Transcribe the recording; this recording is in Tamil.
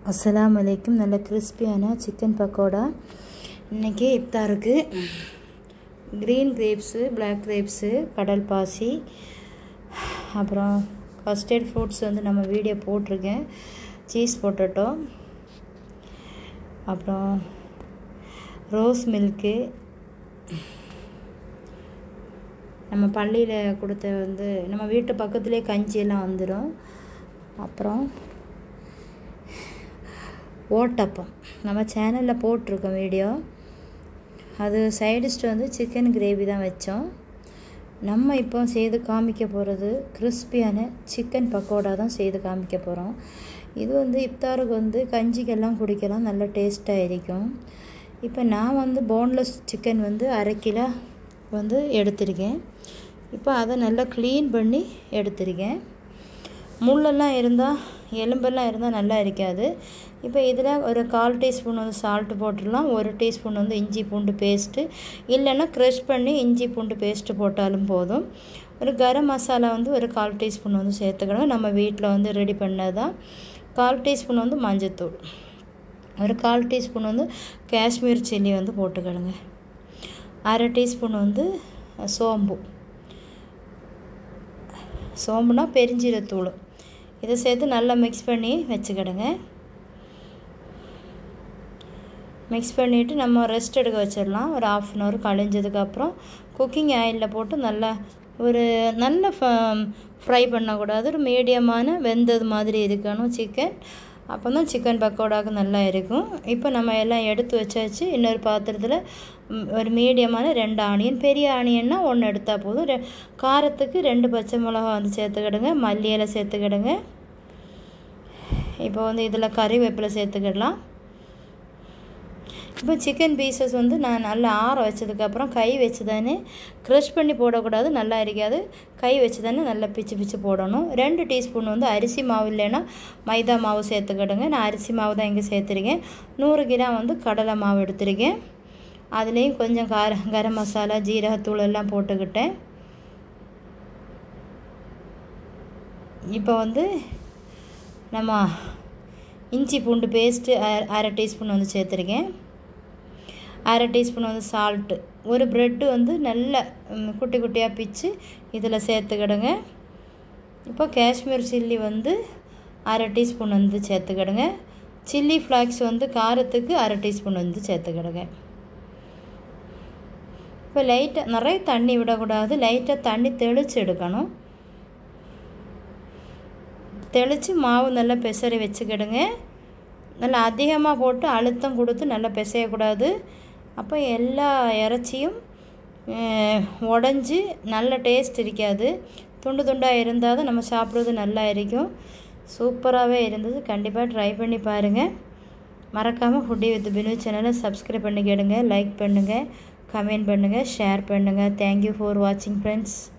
அஸ்ஸலாமு அலைக்கும் நல்ல கிறிஸ்பியான சிக்கன் பக்கோடா இன்றைக்கி இஃப்தாருக்கு க்ரீன் கிரேப்ஸு பிளாக் கிரேப்ஸு கடல் பாசி அப்புறம் கஸ்டர்ட் ஃப்ரூட்ஸ் வந்து நம்ம வீடியோ போட்டிருக்கேன் சீஸ் பொட்டட்டோ அப்புறம் ரோஸ் மில்க்கு நம்ம பள்ளியில் கொடுத்த வந்து நம்ம வீட்டு பக்கத்துலேயே கஞ்சியெல்லாம் வந்துடும் அப்புறம் ஓட்டப்பம் நம்ம சேனலில் போட்டிருக்கோம் வீடியோ அது சைடிஸ்ட் வந்து சிக்கன் கிரேவி தான் வச்சோம் நம்ம இப்போ செய்து காமிக்க போகிறது கிறிஸ்பியான சிக்கன் பக்கோடா தான் செய்து காமிக்க போகிறோம் இது வந்து இஃப்தாருக்கு வந்து கஞ்சிக்கெல்லாம் குடிக்கலாம் நல்ல டேஸ்ட்டாக இருக்கும் இப்போ நான் வந்து போன்லெஸ் சிக்கன் வந்து அரை கிலோ வந்து எடுத்திருக்கேன் இப்போ அதை நல்லா க்ளீன் பண்ணி எடுத்திருக்கேன் முள்ளெல்லாம் இருந்தால் எலும்பெல்லாம் இருந்தால் நல்லா இருக்காது இப்போ இதில் ஒரு கால் டீஸ்பூன் வந்து சால்ட்டு போட்டுடலாம் ஒரு டீஸ்பூன் வந்து இஞ்சி பூண்டு பேஸ்ட்டு இல்லைன்னா க்ரஷ் பண்ணி இஞ்சி பூண்டு பேஸ்ட்டு போட்டாலும் போதும் ஒரு கரம் மசாலா வந்து ஒரு கால் டீஸ்பூன் வந்து சேர்த்துக்கணும் நம்ம வீட்டில் வந்து ரெடி பண்ணது தான் கால் டீஸ்பூன் வந்து மஞ்சத்தூள் ஒரு கால் டீஸ்பூன் வந்து காஷ்மீர் சில்லி வந்து போட்டுக்கிடுங்க அரை டீஸ்பூன் வந்து சோம்பு சோம்புனா பெருஞ்சீரத்தூள் இதை சேர்த்து நல்லா மிக்ஸ் பண்ணி வச்சுக்கிடுங்க மிக்ஸ் பண்ணிவிட்டு நம்ம ரெஸ்ட் எடுக்க வச்சிடலாம் ஒரு ஆஃப் அன் ஹவர் கழிஞ்சதுக்கப்புறம் குக்கிங் ஆயிலில் போட்டு நல்லா ஒரு நல்ல ஃப்ரை பண்ணக்கூடாது ஒரு மீடியமான வெந்தது மாதிரி இருக்கணும் சிக்கன் அப்போ தான் சிக்கன் பக்கோடாவுக்கு நல்லா இருக்கும் இப்போ நம்ம எல்லாம் எடுத்து வச்சாச்சு இன்னொரு பாத்திரத்தில் ஒரு மீடியமான ரெண்டு ஆனியன் பெரிய ஆனியன்னா ஒன்று எடுத்தால் போதும் ரெ காரத்துக்கு ரெண்டு பச்சை மிளகா வந்து சேர்த்துக்கிடுங்க மல்லியலை சேர்த்துக்கிடுங்க இப்போ வந்து இதில் கறிவேப்பிலை சேர்த்துக்கிடலாம் இப்போ சிக்கன் பீசஸ் வந்து நான் நல்லா ஆற வச்சதுக்கப்புறம் கை வச்சு தானே க்ரஷ் பண்ணி போடக்கூடாது நல்லா இருக்காது கை வச்சு தானே நல்லா பிச்சு பிச்சு போடணும் ரெண்டு டீஸ்பூன் வந்து அரிசி மாவு இல்லைன்னா மைதா மாவு சேர்த்துக்கிடுங்க நான் அரிசி மாவு தான் இங்கே சேர்த்துருக்கேன் நூறு கிராம் வந்து கடலை மாவு எடுத்திருக்கேன் அதுலேயும் கொஞ்சம் கார கரம் மசாலா ஜீரகத்தூள் எல்லாம் போட்டுக்கிட்டேன் இப்போ வந்து நம்ம இஞ்சி பூண்டு பேஸ்ட்டு அரை டீஸ்பூன் வந்து சேர்த்துருக்கேன் அரை டீஸ்பூன் வந்து சால்ட்டு ஒரு ப்ரெட்டு வந்து நல்ல குட்டி குட்டியாக பிச்சு இதில் சேர்த்துக்கிடுங்க இப்போ காஷ்மீர் சில்லி வந்து அரை டீஸ்பூன் வந்து சேர்த்துக்கிடுங்க சில்லி ஃப்ளாக்ஸ் வந்து காரத்துக்கு அரை டீஸ்பூன் வந்து சேர்த்துக்கிடுங்க இப்போ லைட்டாக நிறைய தண்ணி விடக்கூடாது லைட்டாக தண்ணி தெளித்து எடுக்கணும் தெளித்து மாவு நல்லா பெசரி வச்சுக்கிடுங்க நல்லா அதிகமாக போட்டு அழுத்தம் கொடுத்து நல்லா பிசையக்கூடாது அப்போ எல்லா இறைச்சியும் உடஞ்சி நல்ல டேஸ்ட் இருக்காது துண்டு துண்டாக இருந்தால் தான் நம்ம சாப்பிட்றது நல்லா இருக்கும் சூப்பராகவே இருந்தது கண்டிப்பாக ட்ரை பண்ணி பாருங்கள் மறக்காமல் ஃபுட்டி வித் பினு சேனலை சப்ஸ்கிரைப் பண்ணிக்கிடுங்க லைக் பண்ணுங்கள் கமெண்ட் பண்ணுங்கள் ஷேர் பண்ணுங்கள் தேங்க்யூ ஃபார் வாட்சிங் ஃப்ரெண்ட்ஸ்